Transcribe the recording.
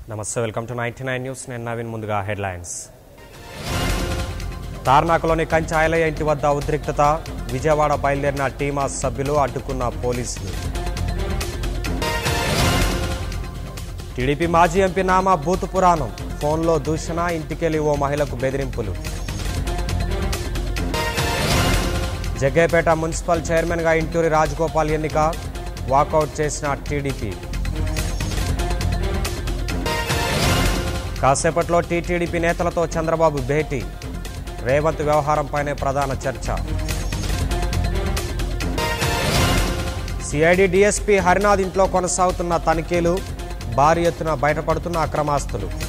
నమస్తే welcome to ninety nine news నేను నవీన్ ముందుగా హెడ్లైన్స్ తార్నాకలోని కంచాయలయ ఇంటి వద్ద ఉద్రిక్తత విజయవాడ బయలుదేరిన టీమా సభ్యులు అడ్డుకున్న పోలీసులు టీడీపీ మాజీ ఎంపీ నామా బూతు పురాణం ఫోన్లో దూషణ ఇంటికెళ్లి ఓ మహిళకు బెదిరింపులు జగ్గేపేట మున్సిపల్ చైర్మన్గా ఇంటూరి రాజగోపాల్ ఎన్నిక వాకౌట్ చేసిన టీడీపీ కాసేపట్లో టీటీడీపీ నేతలతో చంద్రబాబు భేటీ రేవంత్ వ్యవహారంపైనే ప్రధాన చర్చ సిఐడి డీఎస్పీ హరినాథ్ ఇంట్లో కొనసాగుతున్న తనిఖీలు భారీ ఎత్తున బయటపడుతున్న అక్రమాస్తులు